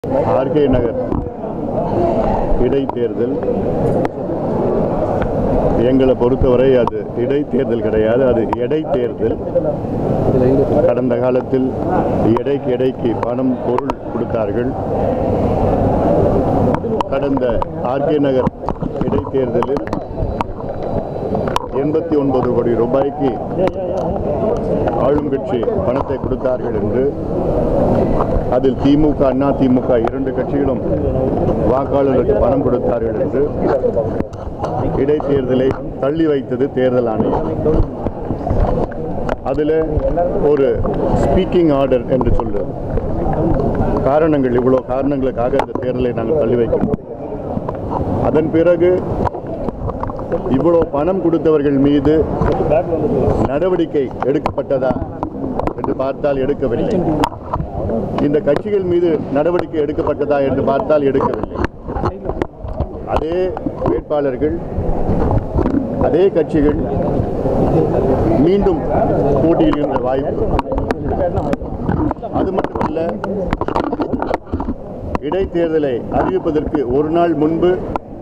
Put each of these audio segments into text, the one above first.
RK நகர் இடைத்தேர்தல் எங்களை பொறுத்தவரை அது இடைத்தேர்தல் கிடையாது அது எடைத்தேர்தல் கடந்த காலத்தில் எடைக்கு எடைக்கு பணம் பொருள் கொடுத்தார்கள் கடந்த ஆர்கே நகர் இடைத்தேர்தலில் எண்பத்தி ஒன்பது கோடி ரூபாய்க்கு ஆளும் கட்சி பணத்தை கொடுத்தார்கள் என்று அதில் திமுக அண்ணா திமுக இரண்டு கட்சிகளும் வாக்காளர்களுக்கு பணம் கொடுத்தார்கள் என்று இடைத்தேர்தலை தள்ளி வைத்தது தேர்தல் ஆணையம் அதில் ஒரு ஸ்பீக்கிங் ஆர்டர் என்று சொல்லு காரணங்கள் இவ்வளோ காரணங்களுக்காக இந்த தேர்தலை நாங்கள் தள்ளி வைக்கிறோம் அதன் பிறகு இவ்வளோ பணம் கொடுத்தவர்கள் மீது நடவடிக்கை எடுக்கப்பட்டதா என்று பார்த்தால் எடுக்கவில்லை இந்த கட்சிகள் மீது நடவடிக்கை எடுக்கப்பட்டதா என்று பார்த்தால் எடுக்கவில்லை அதே வேட்பாளர்கள் அதே கட்சிகள் மீண்டும் போட்டியிடுகின்ற வாய்ப்பு அது மட்டுமல்ல இடைத்தேர்தலை அறிவிப்பதற்கு ஒரு நாள் முன்பு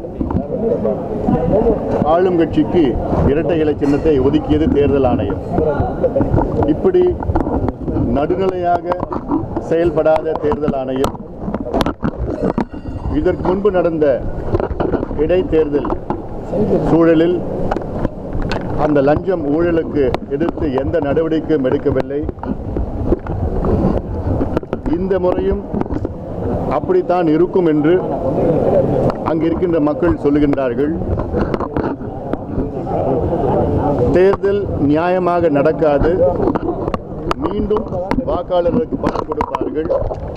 ஆளும் கட்சிக்கு இரட்டை இலை சின்னத்தை ஒதுக்கியது தேர்தல் ஆணையம் இப்படி நடுநிலையாக செயல்படாத தேர்தல் ஆணையம் இதற்கு முன்பு நடந்த இடைத்தேர்தல் சூழலில் அந்த லஞ்சம் ஊழலுக்கு எதிர்த்து எந்த நடவடிக்கையும் எடுக்கவில்லை இந்த முறையும் அப்படித்தான் இருக்கும் என்று அங்கிருக்கின்ற மக்கள் சொல்லுகின்றார்கள் தேர்தல் நியாயமாக நடக்காது மீண்டும் வாக்காளர்களுக்கு பணம் கொடுப்பார்கள்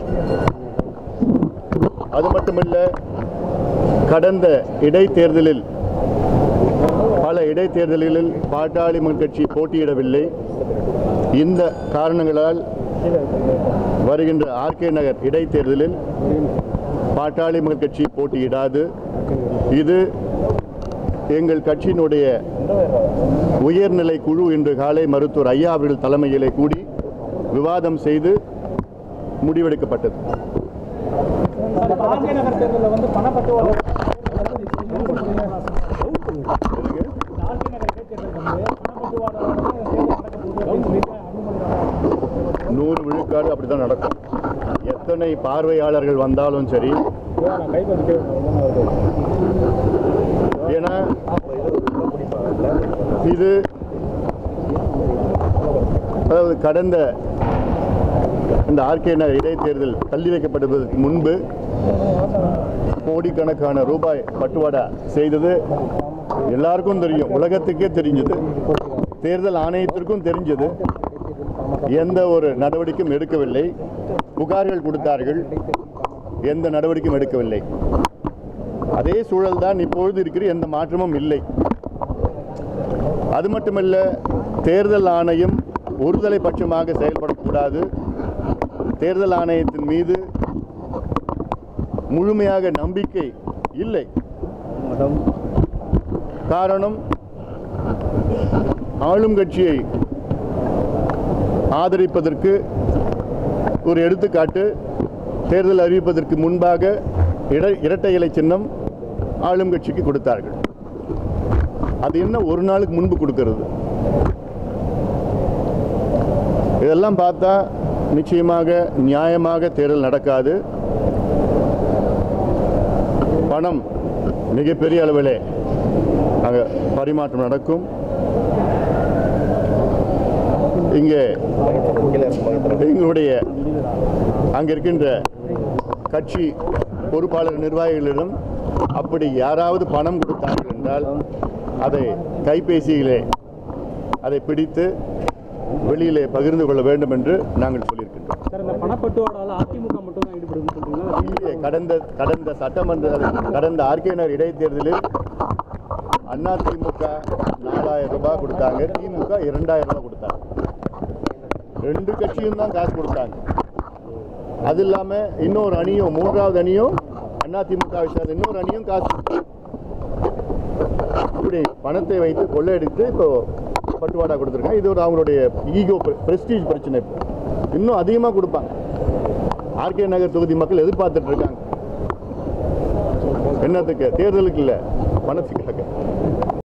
அது மட்டுமல்ல கடந்த இடைத்தேர்தலில் பல இடைத்தேர்தல்களில் பாட்டாளி மக்கள் கட்சி போட்டியிடவில்லை இந்த காரணங்களால் வருகின்ற ஆர்கே நகர் இடைத்தேர்தலில் பாட்டாளி மக்கள் கட்சி போட்டியிடாது இது எங்கள் கட்சியினுடைய உயர்நிலை குழு இன்று காலை மருத்துவர் ஐயா அவர்கள் தலைமையிலே கூடி விவாதம் செய்து முடிவெடுக்கப்பட்டது ஆர்கே நகர் தேர்தலில் வந்து பணப்பட்டுவாடா ஆர்கே நகர் இடைத்தேர்தல் வந்து பணப்பட்டுவாடா தேர்தல் நடக்க போகுது அப்படின்னு சொல்லிட்டு அனுமதி நூறு விழுக்காடு அப்படி தான் நடக்கும் எத்தனை பார்வையாளர்கள் வந்தாலும் சரி நான் கை வந்து ஏன்னா இது அதாவது கடந்த இந்த ஆர்கே நகர் இடைத்தேர்தல் தள்ளி வைக்கப்படுவதற்கு முன்பு கோடிக்கணக்கான ரூபாய் பட்டுவாடா செய்தது எல்லாருக்கும் தெரியும் உலகத்துக்கே தெரிஞ்சது தேர்தல் ஆணையத்திற்கும் தெரிஞ்சது எந்த ஒரு நடவடிக்கையும் எடுக்கவில்லை புகார்கள் கொடுத்தார்கள் எந்த நடவடிக்கையும் எடுக்கவில்லை அதே சூழல் தான் இப்பொழுது இருக்கிற எந்த மாற்றமும் இல்லை அது மட்டுமல்ல தேர்தல் ஆணையம் ஒருதலை பட்சமாக செயல்படக்கூடாது தேர்தல் ஆணையத்தின் மீது முழுமையாக நம்பிக்கை இல்லை காரணம் ஆளும் கட்சியை ஆதரிப்பதற்கு ஒரு எடுத்துக்காட்டு தேர்தல் அறிவிப்பதற்கு முன்பாக இட- இரட்டை இலை சின்னம் ஆளும் கட்சிக்கு கொடுத்தார்கள் அது என்ன ஒரு நாளுக்கு முன்பு கொடுக்கிறது இதெல்லாம் பார்த்தா நிச்சயமாக நியாயமாக தேர்தல் நடக்காது பணம் மிகப்பெரிய அளவிலே அங்கே பரிமாற்றம் நடக்கும் இங்கே எங்களுடைய அங்கே இருக்கின்ற கட்சி பொறுப்பாளர் நிர்வாகிகளிடம் அப்படி யாராவது பணம் கொடுத்தார்கள் என்றால் அதை கைபேசியிலே அதை பிடித்து வெளியிலே பகிர்ந்து கொள்ள வேண்டும் என்று நாங்கள் சொல்லியிருக்கின்றோம் சார் இந்த பணப்பட்டுவாடால அதிமுக மட்டும் தான் ஈடுபடுன்னு சொல்றீங்களா இல்லையே, கடந்த கடந்த சட்டமன்ற கடந்த ஆர்கேனர் இடைத்தேர்தலில் அண்ணா திமுக நாலாயிரம் ரூபாய் கொடுத்தாங்க திமுக இரண்டாயிரம் ரூபாய் கொடுத்தாங்க ரெண்டு கட்சியும் தான் காசு கொடுத்தாங்க அது இல்லாம இன்னொரு அணியும் மூன்றாவது அணியும் அண்ணா திமுக சேர்ந்த இன்னொரு அணியும் காசு கொடுத்தாங்க. இப்படி பணத்தை வைத்து கொள்ளையடித்து இப்போ பட்டுவாடா கொடுத்துருக்காங்க இது ஒரு அவங்களுடைய ஈகோ பிரஸ்டீஜ் பிரச்சனை இப்போ இன்னும் அதிகமாக கொடுப்பாங்க ஆர்கே நகர் தொகுதி மக்கள் எதிர்பார்த்துட்டு இருக்காங்க என்னத்துக்கு தேர்தலுக்கு இல்லை பணத்துக்காக